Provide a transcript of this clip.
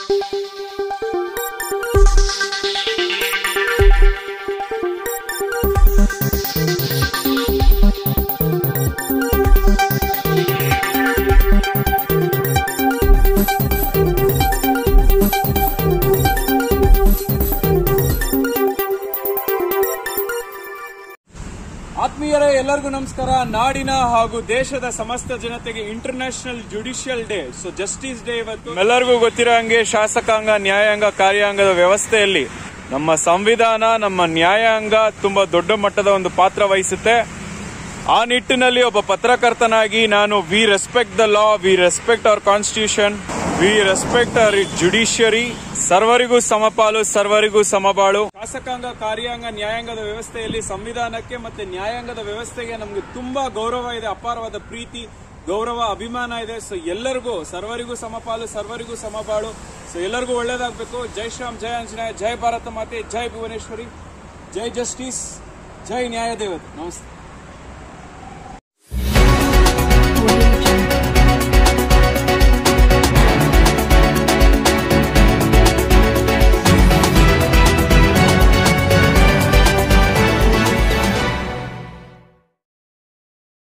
ಆತ್ಮೀಯರೇ ಎಲ್ಲರಿಗೂ ನಮಸ್ಕಾರ ನಾಡಿನ ಹಾಗೂ ದೇಶದ ಸಮಸ್ತ ಜನತೆಗೆ international judicial day so justice day ಇವತ್ತು ಎಲ್ಲರಿಗೂ ಗೊತ್ತಿರೋ ಹಂಗೆ ಶಾಸಕಾಂಗ ನ್ಯಾಯಾಂಗ ಕಾರ್ಯಾಂಗದ ವ್ಯವಸ್ಥೆಯಲ್ಲಿ ನಮ್ಮ ಸಂವಿಧಾನ ನಮ್ಮ ನ್ಯಾಯಾಂಗ ತುಂಬಾ ದೊಡ್ಡ ಮಟ್ಟದ ಒಂದು ಪಾತ್ರ ವಹಿಸುತ್ತೆ ಆ ನಿಟ್ಟಿನಲ್ಲಿ ಒಬ್ಬ ಪತ್ರಕರ್ತನಾಗಿ ನಾನು we respect the law we respect our constitution we respect our judiciary ಸರ್ವರಿಗೂ ಸಮಪಾಲು ಸರ್ವರಿಗೂ ಸಮಬಾಳು ಶಾಸಕಾಂಗ ಕಾರ್ಯಾಂಗ ನ್ಯಾಯಾಂಗದ ವ್ಯವಸ್ಥೆಯಲ್ಲಿ ಸಂವಿಧಾನಕ್ಕೆ ಮತ್ತೆ ನ್ಯಾಯಾಂಗದ ವ್ಯವಸ್ಥೆಗೆ ನಮಗೆ ತುಂಬಾ ಗೌರವ ಇದೆ ಅಪಾರವಾದ ಪ್ರೀತಿ ಗೌರವ ಅಭಿಮಾನ ಇದೆ ಸೊ ಎಲ್ಲರಿಗೂ ಸರ್ವರಿಗೂ ಸಮಪಾಲು ಸರ್ವರಿಗೂ ಸಮಬಾಳು ಸೊ ಎಲ್ಲರಿಗೂ ಒಳ್ಳೇದಾಗಬೇಕು ಜೈ ಶ್ರೀರಾಮ್ ಜೈ ಆಂಜನೇಯ ಜೈ ಭಾರತ ಮಾತೆ ಜೈ ಭುವನೇಶ್ವರಿ ಜೈ ಜಸ್ಟಿಸ್ ಜೈ ನ್ಯಾಯ ದೇವತೆ ನಮಸ್ತೆ